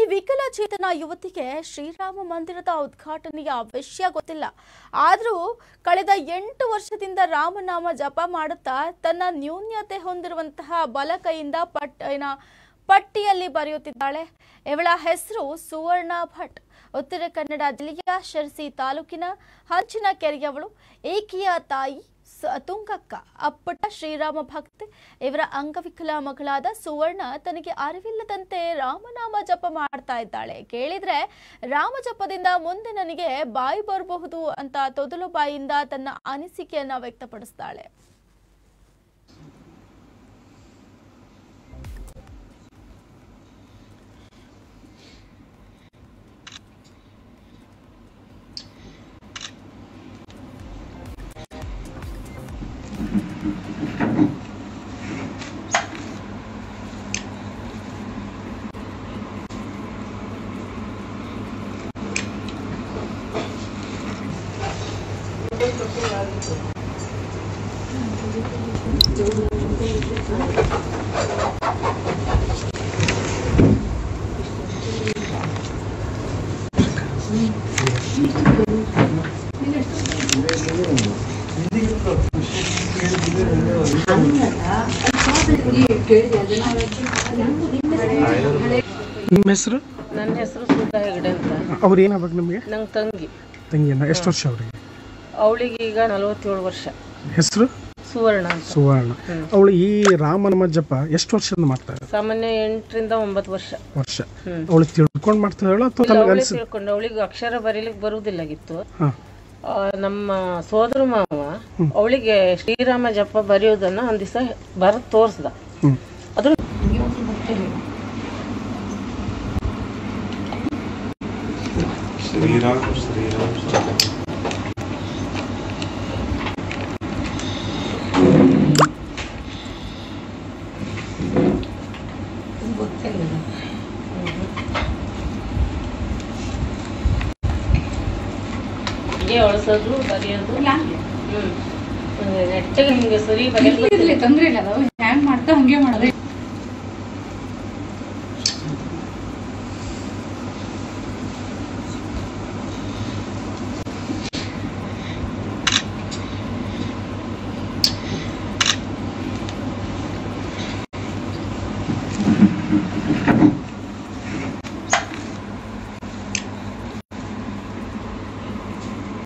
ವಿಕಲಚೇತನ ಯುವತಿಗೆ ಶ್ರೀರಾಮ ಮಂದಿರದ ಉದ್ಘಾಟನೆಯ ವಿಷಯ ಗೊತ್ತಿಲ್ಲ ಆದರೂ ಕಳೆದ ಎಂಟು ವರ್ಷದಿಂದ ರಾಮನಾಮ ಜಪ ಮಾಡುತ್ತಾ ತನ್ನ ನ್ಯೂನ್ಯತೆ ಹೊಂದಿರುವಂತಹ ಬಲಕೈಯಿಂದ ಪಟ್ ಏನ ಪಟ್ಟಿಯಲ್ಲಿ ಬರೆಯುತ್ತಿದ್ದಾಳೆ ಇವಳ ಹೆಸರು ಸುವರ್ಣ ಭಟ್ ಉತ್ತರ ಕನ್ನಡ ಜಿಲ್ಲೆಯ ಶಿರಸಿ ತಾಲೂಕಿನ ಹಂಚಿನ ಕೆರೆಯವಳು ಏಕಿಯ ತಾಯಿ ಸ- ತುಂಗಕ್ಕ ಅಪ್ಪಟ ಶ್ರೀರಾಮ ಭಕ್ತಿ ಇವರ ಅಂಗವಿಕಲ ಮಗಳಾದ ಸುವರ್ಣ ತನಗೆ ಅರಿವಿಲ್ಲದಂತೆ ರಾಮನಾಮ ಜಪ ಮಾಡ್ತಾ ಇದ್ದಾಳೆ ಕೇಳಿದ್ರೆ ರಾಮ ಜಪದಿಂದ ಮುಂದೆ ನನಗೆ ಬಾಯಿ ಬರಬಹುದು ಅಂತ ತೊದಲು ಬಾಯಿಂದ ತನ್ನ ಅನಿಸಿಕೆಯನ್ನ ವ್ಯಕ್ತಪಡಿಸ್ತಾಳೆ ನಿಮ್ಮ ಹೆಸರು ನನ್ನ ಹೆಸರು ಸುಧಾ ಹೆಗಡೆ ಅಂತ ಅವ್ರು ಏನಾಗ್ಬೇಕು ನಿಮಗೆ ನಂಗೆ ತಂಗಿ ತಂಗಿಯನ್ನ ಎಷ್ಟು ವರ್ಷ ಅವ್ರಿಗೆ ಅವಳಿಗೆ ಈಗ ನಲವತ್ತೇಳು ವರ್ಷ ಹೆಸರು ಸುವರ್ಣ ಅಂತ ಸುವರ್ಣ ಅವಳು ಈ ರಾಮನಾಮ ಜಪ ಎಷ್ಟು ವರ್ಷದಿಂದ ಮಾಡ್ತಾ ಇದ್ದಾರೆ ಸಾಮಾನ್ಯ ಎಂಟರಿಂದ ಒಂಬತ್ತು ವರ್ಷ ವರ್ಷ ಅವಳು ತಿಳ್ಕೊಂಡು ಮಾಡ್ತಾ ಹೇಳ ಅಥವಾ ಇಲ್ಲ, ತನಗೆ ಅವಳೇ ಅನ್ಸ ತಿಳ್ಕೊಂಡು ಅವಳಿಗೆ ಅಕ್ಷರ ಬರೀಲಿಕ್ಕೆ ಬರುವುದಿಲ್ಲಾಗಿತ್ತು ಹಾಂ ಆ, ನಮ್ಮ ಸೋದರ ಮಾವ ಅವಳಿಗೆ ಶ್ರೀರಾಮ ಜಪ ಬರೆಯೋದನ್ನ ಒಂದ್ ದಿವಸ ಬರೆದು ತೋರಿಸ್ದ ಹ್ಞೂ ಅದ್ರ ಶ್ರೀರಾಮ್ ಶ್ರೀರಾಮ್ ಶ್ರೀರಾಮ್ ಹೀಗೆ ಅಳಿಸೋದು ಬರೆಯೋದು ಹ್ಮ್ ನೆಟ್ಟಗೆ ಹಿಂಗೆ ಸರಿ ಬರೆಯೋದು ಇರ್ಲಿ ತೊಂದ್ರೆ ಇಲ್ಲ ಅದು ಹ್ಯಾಂಗ್ ಮಾಡ್ತಾ ಹಂಗೆ ಮಾಡೋದು